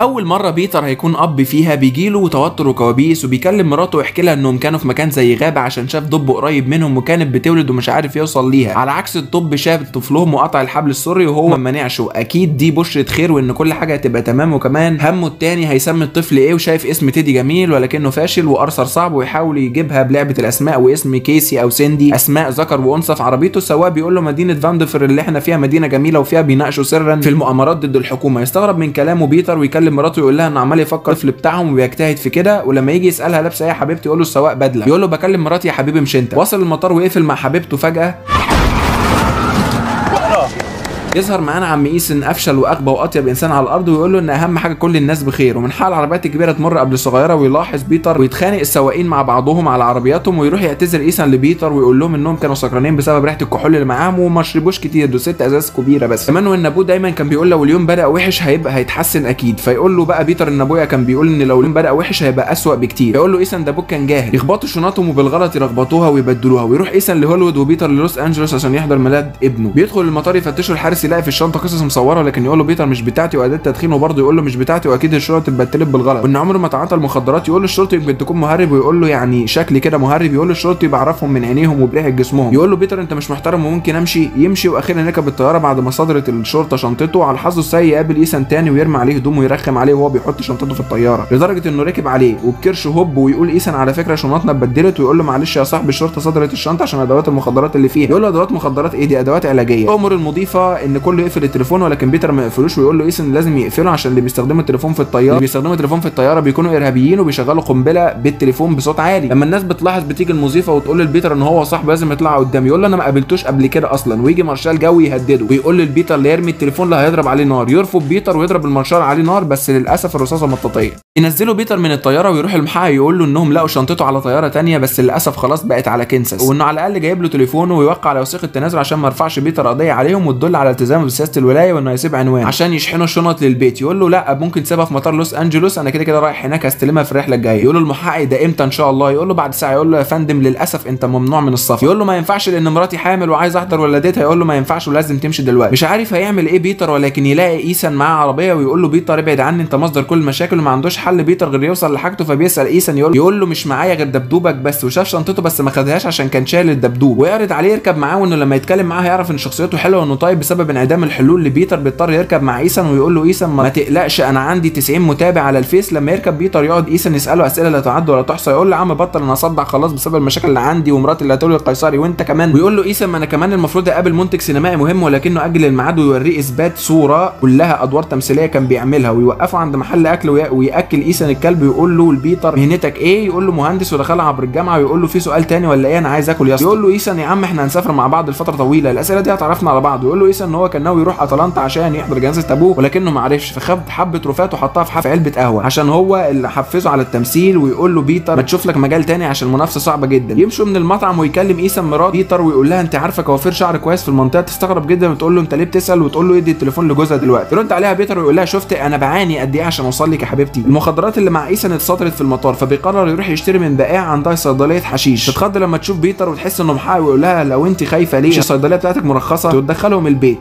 اول مره بيتر هيكون اب فيها بيجيله توتر وكوابيس وبيكلم مراته ويحكي لها انهم كانوا في مكان زي غابه عشان شاف دب قريب منهم وكانت بتولد ومش عارف يوصل ليها على عكس الدب شاف طفلهم وقطع الحبل السري وهو ما منعش اكيد دي بشره خير وان كل حاجه هتبقى تمام وكمان همه التاني هيسمي الطفل ايه وشايف اسم تيدي جميل ولكنه فاشل وارثر صعب ويحاول يجيبها بلعبه الاسماء واسم كيسي او سيندي اسماء ذكر وانثى في عربيته السواق بيقول له مدينه فاندفر اللي احنا فيها مدينه جميله وفيها بيناقشوا سرا في المؤامرات ضد الحكومه يستغرب من كلامه بيتر ويكلم مراته يقول لها انه عمال يفكر الطفل بتاعهم وبيجتهد في كده ولما يجي يسالها لابسه ايه يا حبيبتي يقول له السواق بدله يقول له بكلم مراتي يا حبيبي مش انت وصل المطار وقفل مع حبيبته فجاه يظهر معانا عم ايسن افشل واغبى واطيب انسان على الارض ويقول له ان اهم حاجه كل الناس بخير ومن حق العربيات الكبيره تمر قبل الصغيره ويلاحظ بيتر ويتخانق السواقين مع بعضهم على عربياتهم ويروح يعتذر ايسن لبيتر ويقول لهم انهم كانوا سكرانين بسبب ريحه الكحول اللي معاهم وما شربوش كتير دول ست ازاز كبيره بس كمان وان ابوه دايما كان بيقول لو اليوم بدا وحش هيبقى هيتحسن اكيد فيقول له بقى بيتر ان ابويا كان بيقول ان لو اليوم بدا وحش هيبقى اسوأ بكتير يقول له ايسن ده ابوك كان جاهل يخبطوا شنطهم وبالغلط يلخبطوها ويبدلوها ويروح ايسن لهوليوود وبيتر للوس انجلوس عشان يحضر ميلاد ابنه بيدخل المطار يفتشوا الحارس يلاقي في الشنطه قصص مصوره لكن يقول له بيتر مش بتاعتي واداه تدخين وبرضه يقول له مش بتاعتي واكيد الشرطه اتبدلت بالغلط وان عمره ما تعاطى المخدرات يقول له الشرطي يمكن تكون مهرب ويقول له يعني شكلي كده مهرب يقول له الشرطي بعرفهم من عينيهم وبريحه جسمهم يقول له بيتر انت مش محترم وممكن امشي يمشي واخيرا ركب الطياره بعد ما صدرت الشرطه شنطته على حظه السيء يقابل ايسان تاني ويرمي عليه هدومه ويرخم عليه وهو بيحط شنطته في الطياره لدرجه انه ركب عليه وبكرش هوب ويقول ايسان على فكره شنطنا اتبدلت ويقول له معلش يا صاحبي الشرطه صدرت الشنطه عشان ادوات المخدرات اللي فيها يقول له ادوات مخدرات ايه دي ادوات علاجيه يامر المضيفه ان كله يقفل التليفون ولكن بيتر ما يقفلوش ويقول له ايسن لازم يقفله عشان اللي بيستخدموا التليفون في الطياره اللي بيستخدموا التليفون في الطياره بيكونوا ارهابيين وبيشغلوا قنبله بالتليفون بصوت عالي لما الناس بتلاحظ بتيجي المضيفه وتقول للبيتر ان هو صاحبه لازم يطلع قدام يقول له انا ما قابلتوش قبل كده اصلا ويجي مارشال جوي يهدده ويقول للبيتر اللي يرمي التليفون اللي هيضرب عليه نار يرفض بيتر ويضرب المارشال عليه نار بس للاسف الرصاصه مطاطيه ينزلوا بيتر من الطياره ويروح المحقق يقول له انهم لقوا شنطته على طياره تانية بس للاسف خلاص بقت على كنسس وانه على الاقل جايب له تليفونه ويوقع على وثيقه تنازل عشان ما يرفعش بيتر قضيه عليهم وتدل على التزامه بسياسه الولايه وانه هيسيب عنوان عشان يشحنوا الشنط للبيت يقول له لا ممكن تسيبها في مطار لوس انجلوس انا كده كده رايح هناك هستلمها في الرحله الجايه يقول له المحقق ده امتى ان شاء الله يقول له بعد ساعه يقول له يا فندم للاسف انت ممنوع من السفر يقول له ما ينفعش لان مراتي حامل وعايز احضر ولادتها يقول له ما ينفعش ولازم تمشي دلوقتي مش عارف هيعمل ايه بيتر ولكن يلاقي ايسان معاه عربيه ويقول له بيتر ابعد عني انت مصدر كل المشاكل وما عندوش حل بيتر غير يوصل لحاجته فبيسال ايسان يقول يقول له مش معايا غير دبدوبك بس وشاف شنطته بس ما خدهاش عشان كان شايل الدبدوب ويعرض عليه يركب معاه وانه لما يتكلم معاه هيعرف ان شخصيته حلوه وانه طيب بسبب انعدام الحلول لبيتر بيضطر يركب مع ايسان ويقول له ايسان ما تقلقش انا عندي 90 متابع على الفيس لما يركب بيتر يقعد ايسان يساله اسئله لا تعد ولا تحصى يقول له يا عم بطل انا اصدع خلاص بسبب المشاكل اللي عندي ومراتي اللي هتولد القيصري وانت كمان ويقول له ايسان ما انا كمان المفروض اقابل منتج سينمائي مهم ولكنه اجل الميعاد ويوريه اثبات صوره كلها ادوار تمثيليه كان بيعملها ويوقفه عند محل اكل وي- وياكل ايسان الكلب ويقول له البيتر مهنتك ايه يقول له مهندس ودخلها عبر الجامعه ويقول له في سؤال تاني ولا ايه انا عايز اكل يا اسطى يقول له ايسان يا عم احنا هنسافر مع بعض لفتره طويله الاسئله دي هتعرفنا على بعض ويقول له ايسان ان هو كان ناوي يروح اتلانتا عشان يحضر جنازه ابوه ولكنه ما عرفش فخد حبه رفات وحطها في حف علبه قهوه عشان هو اللي حفزه على التمثيل ويقول له بيتر ما تشوف لك مجال تاني عشان المنافسه صعبه جدا يمشوا من المطعم ويكلم ايسان مرات بيتر ويقول لها انت عارفه كوافير شعر كويس في المنطقه تستغرب جدا وتقول له انت ليه بتسال وتقول له ادي التليفون لجوزها دلوقتي يرد عليها بيتر ويقول لها شفت انا بعاني قد ايه عشان اوصل لك يا حبيبتي المخدرات اللي مع ايسان اتسطرت في المطار فبيقرر يروح يشتري من بائع عندها صيدليه حشيش تتخض لما تشوف بيتر وتحس انه محقق ويقول لها لو انت خايفه ليه مش الصيدليه بتاعتك مرخصه تدخلهم البيت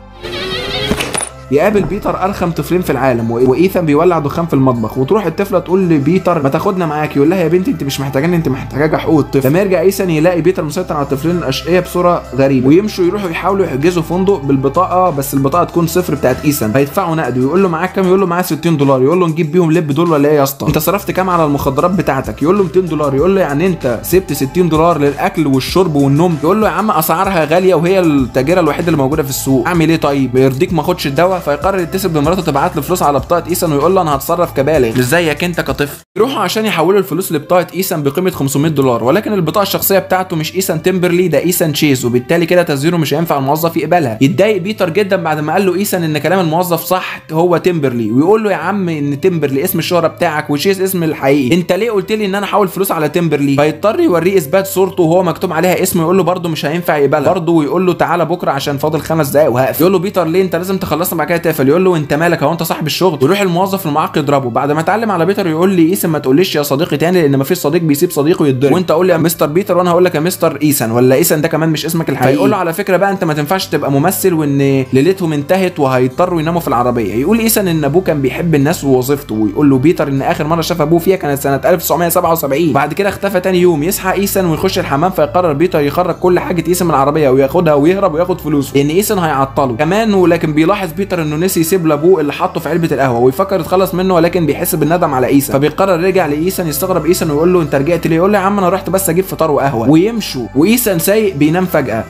يقابل بيتر ارخم طفلين في العالم و- وايثان بيولع دخان في المطبخ وتروح الطفله تقول لبيتر ما تاخدنا معاك يقول لها يا بنتي انت مش محتاجاني انت محتاجه حقوق الطفل لما يرجع ايثان يلاقي بيتر مسيطر على الطفلين الاشقياء بصوره غريبه ويمشوا يروحوا يحاولوا يحجزوا فندق بالبطاقه بس البطاقه تكون صفر بتاعت ايثان فيدفعوا نقد ويقول له معاك كام يقول له معاه 60 دولار يقول له نجيب بيهم لب دول ولا ايه يا اسطى انت صرفت كام على المخدرات بتاعتك يقول له 200 دولار يقول له يعني انت سبت 60 دولار للاكل والشرب والنوم يقول له يا عم اسعارها غاليه وهي التاجره الوحيده اللي موجوده في السوق اعمل ايه طيب يرضيك ما اخدش الدواء فيقرر يتصل بمراته تبعت له فلوس على بطاقه ايسان ويقول له انا هتصرف كبالغ مش زيك انت كطفل يروحوا عشان يحولوا الفلوس لبطاقه ايسان بقيمه 500 دولار ولكن البطاقه الشخصيه بتاعته مش ايسان تيمبرلي ده ايسان تشيز وبالتالي كده تسجيله مش هينفع الموظف يقبلها يتضايق بيتر جدا بعد ما قال له ايسان ان كلام الموظف صح هو تيمبرلي ويقول له يا عم ان تيمبرلي اسم الشهره بتاعك وشيز اسم الحقيقي انت ليه قلت لي ان انا احول فلوس على تيمبرلي فيضطر يوريه اثبات صورته وهو مكتوب عليها اسمه يقول له برده مش هينفع يقبلها برده ويقول له تعالى بكره عشان فاضل خمس دقايق وهقفل يقول له بيتر ليه انت لازم تخلصنا بعد كده تقفل يقول له انت مالك هو انت صاحب الشغل ويروح الموظف المعاق يضربه بعد ما اتعلم على بيتر يقول لي ايسن ما تقوليش يا صديقي تاني لان ما فيش صديق بيسيب صديقه يتضرب وانت قول لي يا مستر بيتر وانا هقول لك يا مستر ايسن ولا ايسن ده كمان مش اسمك الحقيقي فيقول له على فكره بقى انت ما تنفعش تبقى ممثل وان ليلتهم انتهت وهيضطروا يناموا في العربيه يقول ايسن ان ابوه كان بيحب الناس ووظيفته ويقول له بيتر ان اخر مره شاف ابوه فيها كانت سنه 1977 بعد كده اختفى تاني يوم يصحى ايسن ويخش الحمام فيقرر بيتر يخرج كل حاجه ايسن من العربيه وياخدها ويهرب وياخد فلوسه لان ايسن هيعطله كمان ولكن بيلاحظ بيتر انه نسي يسيب لابوه اللي حاطه في علبه القهوه ويفكر يتخلص منه ولكن بيحس بالندم على ايسن فبيقرر يرجع لايسن يستغرب ايسن ويقول له انت رجعت ليه يقول له يا عم انا رحت بس اجيب فطار وقهوه ويمشوا وايسن سايق بينام فجاه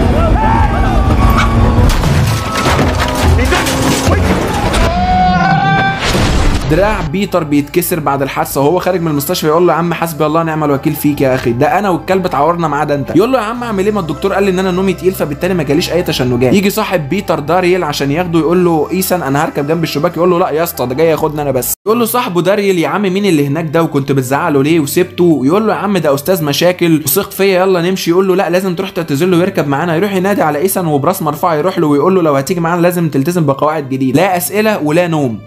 دراع بيتر بيتكسر بعد الحادثه وهو خارج من المستشفى يقول له يا عم حسبي الله ونعم الوكيل فيك يا اخي ده انا والكلب اتعورنا ما عدا انت يقول له يا عم اعمل ايه ما الدكتور قال لي ان انا نومي تقيل فبالتالي ما جاليش اي تشنجات يجي صاحب بيتر داريل عشان ياخده يقول له ايسن انا هركب جنب الشباك يقول له لا يا اسطى ده جاي ياخدني انا بس يقول له صاحبه داريل يا عم مين اللي هناك ده وكنت بتزعق له ليه وسبته يقول له يا عم ده استاذ مشاكل وثق فيا يلا نمشي يقول له لا لازم تروح تعتذر له ويركب معانا يروح ينادي على ايسن وبراس مرفوع يروح له ويقول له لو هتيجي معانا لازم تلتزم بقواعد جديده لا اسئله ولا نوم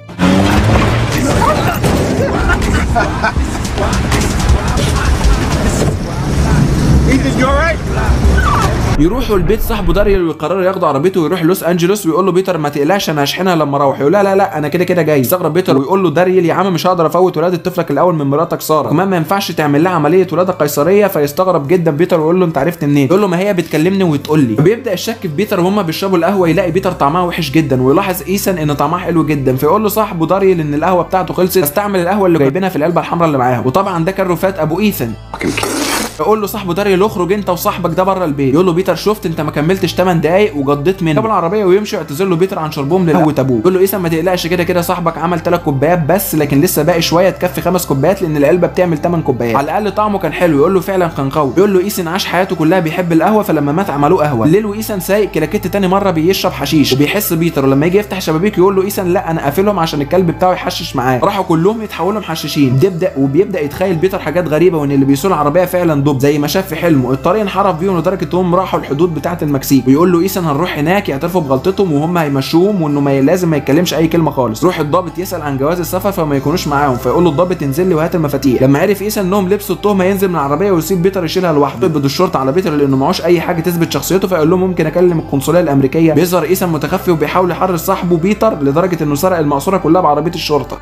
Ethan, you alright? يروحوا البيت صاحبه داريل ويقرروا ياخدوا عربيته ويروح لوس انجلوس ويقول له بيتر ما تقلقش انا هشحنها لما اروح يقول لا لا لا انا كده كده جاي يستغرب بيتر ويقول له داريل يا عم مش هقدر افوت ولاده طفلك الاول من مراتك ساره كمان ما ينفعش تعمل لها عمليه ولاده قيصريه فيستغرب جدا بيتر ويقول له انت عرفت منين يقول له ما هي بتكلمني وتقول لي فبيبدا الشك في بيتر وهم بيشربوا القهوه يلاقي بيتر طعمها وحش جدا ويلاحظ ايسن ان طعمها حلو جدا فيقول له صاحبه داريل ان القهوه بتاعته خلصت استعمل القهوه اللي جايبينها في العلبه الحمراء اللي معاهم وطبعا ده كان رفات ابو ايثن يقول له صاحبه داريل اخرج انت وصاحبك ده بره البيت يقول له بيتر شفت انت ما كملتش 8 دقايق وجضيت منه جاب العربيه ويمشي يعتذر له بيتر عن شربهم لقهوه ابوه يقول له ايسن ما تقلقش كده كده صاحبك عمل 3 كوبايات بس لكن لسه باقي شويه تكفي خمس كوبايات لان العلبه بتعمل 8 كوبايات على الاقل طعمه كان حلو يقول له فعلا كان قوي يقول له ايسن عاش حياته كلها بيحب القهوه فلما مات عملوه قهوه الليل وايسن سايق كلاكيت تاني مره بيشرب حشيش وبيحس بيتر ولما يجي يفتح شبابيك يقول له ايسن لا انا قافلهم عشان الكلب بتاعه يحشش معاه راحوا كلهم يتحولوا محششين بيبدا وبيبدا يتخيل بيتر حاجات غريبه وان اللي بيسوق العربيه فعلا دب زي ما شاف في حلمه الطريق انحرف بيهم لدرجه انهم راحوا الحدود بتاعه المكسيك ويقول له ايسن هنروح هناك يعترفوا بغلطتهم وهم هيمشوهم وانه ما لازم ما يتكلمش اي كلمه خالص روح الضابط يسال عن جواز السفر فما يكونوش معاهم فيقول له الضابط انزل لي وهات المفاتيح لما عرف ايسن انهم لبسوا التهمه ينزل من العربيه ويسيب بيتر يشيلها لوحده يقبض الشرطه على بيتر لانه معهوش اي حاجه تثبت شخصيته فيقول لهم ممكن اكلم القنصليه الامريكيه بيظهر ايسن متخفي وبيحاول يحرر صاحبه بيتر لدرجه انه سرق المقصوره كلها بعربيه الشرطه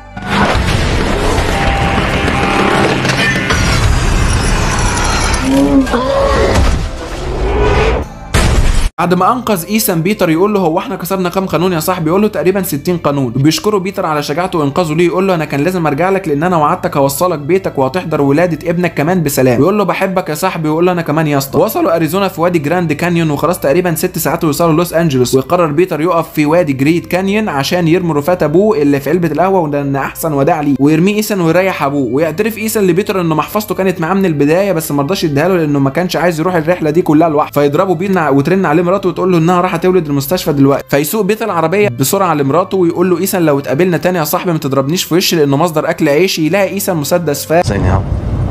بعد ما انقذ ايسان بيتر يقول له هو احنا كسرنا كام قانون يا صاحبي يقول له تقريبا 60 قانون وبيشكره بيتر على شجاعته وانقاذه ليه يقول له انا كان لازم ارجع لك لان انا وعدتك هوصلك بيتك وهتحضر ولاده ابنك كمان بسلام يقول له بحبك يا صاحبي يقول له انا كمان يا اسطى وصلوا اريزونا في وادي جراند كانيون وخلاص تقريبا ست ساعات ويوصلوا لوس انجلوس ويقرر بيتر يقف في وادي جريد كانيون عشان يرمي رفات ابوه اللي في علبه القهوه وده ان احسن وداع ليه ويرميه ايسان ويريح ابوه ويعترف ايسان لبيتر انه محفظته كانت معاه من البدايه بس ما رضاش يديها له لانه ما كانش عايز يروح الرحله دي كلها لوحده فيضربه بيه وترن عليه مراته وتقول له انها راح تولد المستشفى دلوقتي فيسوق بيت العربيه بسرعه لمراته ويقول له ايسان لو اتقابلنا تاني يا صاحبي ما تضربنيش في وشي لانه مصدر اكل عيشي يلاقي ايسان مسدس فا Say now.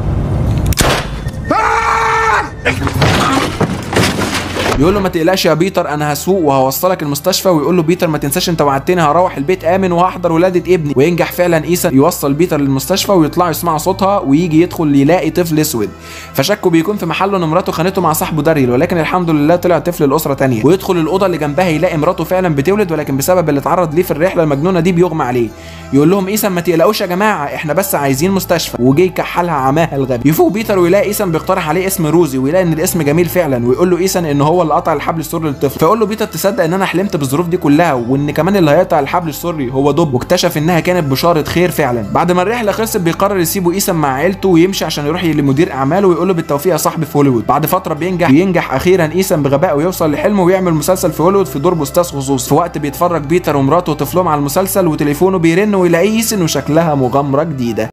يقول له ما تقلقش يا بيتر انا هسوق وهوصلك المستشفى ويقول له بيتر ما تنساش انت وعدتني هروح البيت امن وهحضر ولاده ابني وينجح فعلا ايسان يوصل بيتر للمستشفى ويطلعوا يسمعوا صوتها ويجي يدخل يلاقي طفل اسود فشكه بيكون في محله ان مراته خانته مع صاحبه داريل ولكن الحمد لله طلع طفل لاسره تانية ويدخل الاوضه اللي جنبها يلاقي مراته فعلا بتولد ولكن بسبب اللي اتعرض ليه في الرحله المجنونه دي بيغمى عليه يقول لهم ايسان ما تقلقوش يا جماعه احنا بس عايزين مستشفى وجي يكحلها عماها الغبي يفوق بيتر ويلاقي ايسان بيقترح عليه اسم روزي ويلاقي ان الاسم جميل فعلا ويقول له ايسان ان هو اللي قطع الحبل السري للطفل فيقول له بيتر تصدق ان انا حلمت بالظروف دي كلها وان كمان اللي هيقطع الحبل السري هو دب واكتشف انها كانت بشاره خير فعلا بعد ما الرحله خلصت بيقرر يسيبه ايسان مع عيلته ويمشي عشان يروح لمدير اعماله ويقول له بالتوفيق يا صاحبي في هوليوود بعد فتره بينجح بينجح اخيرا ايسان بغبائه ويوصل لحلمه ويعمل مسلسل في هوليوود في دور بوستاذ خصوصي في وقت بيتفرج بيتر ومراته وطفلهم على المسلسل وتليفونه بيرن ويلاقيه ايسن وشكلها مغامره جديده